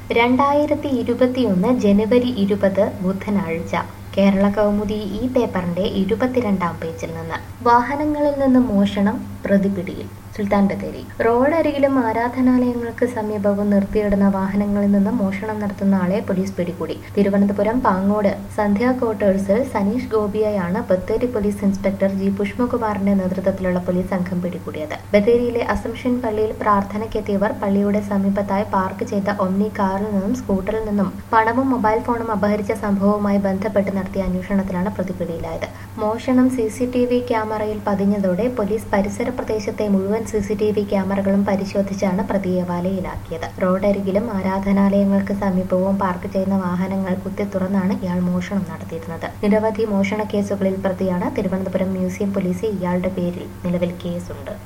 രണ്ടായിരത്തി ഇരുപത്തിയൊന്ന് ജനുവരി ഇരുപത് ബുധനാഴ്ച കേരള കൗമുദി ഈ പേപ്പറിന്റെ ഇരുപത്തിരണ്ടാം പേജിൽ നിന്ന് വാഹനങ്ങളിൽ നിന്ന് മോഷണം പ്രതിപിടിയിൽ സുൽത്താൻ ബത്തേരി റോഡരികിലും ആരാധനാലയങ്ങൾക്ക് സമീപവും നിർത്തിയിടുന്ന വാഹനങ്ങളിൽ നിന്ന് മോഷണം നടത്തുന്ന ആളെ പോലീസ് പിടികൂടി തിരുവനന്തപുരം പാങ്ങോട് സന്ധ്യ ക്വാർട്ടേഴ്സിൽ സനീഷ് ഗോപിയെയാണ് ബത്തേരി പോലീസ് ഇൻസ്പെക്ടർ ജി പുഷ്പകുമാറിന്റെ നേതൃത്വത്തിലുള്ള പോലീസ് സംഘം പിടികൂടിയത് ബത്തേരിയിലെ അസംഷൻ പള്ളിയിൽ പ്രാർത്ഥനയ്ക്കെത്തിയവർ പള്ളിയുടെ സമീപത്തായി പാർക്ക് ചെയ്ത ഒമ്നി കാറിൽ നിന്നും സ്കൂട്ടറിൽ നിന്നും പണവും മൊബൈൽ ഫോണും അപഹരിച്ച സംഭവവുമായി ബന്ധപ്പെട്ട് നടത്തിയ അന്വേഷണത്തിലാണ് പ്രതിപിടിയിലായത് മോഷണം സി സി ടി വി ക്യാമറയിൽ പതിഞ്ഞതോടെ പോലീസ് പരിസര പ്രദേശത്തെ മുഴുവൻ സി സി ടി വി ക്യാമറകളും പരിശോധിച്ചാണ് പ്രതിയെ വലയിലാക്കിയത് റോഡരികിലും ആരാധനാലയങ്ങൾക്ക് സമീപവും പാർക്ക് ചെയ്യുന്ന വാഹനങ്ങൾ കുത്തി തുറന്നാണ് ഇയാൾ മോഷണം നടത്തിയിരുന്നത് നിരവധി മോഷണ കേസുകളിൽ പ്രതിയാണ് തിരുവനന്തപുരം മ്യൂസിയം പോലീസ് ഇയാളുടെ പേരിൽ നിലവിൽ കേസുണ്ട്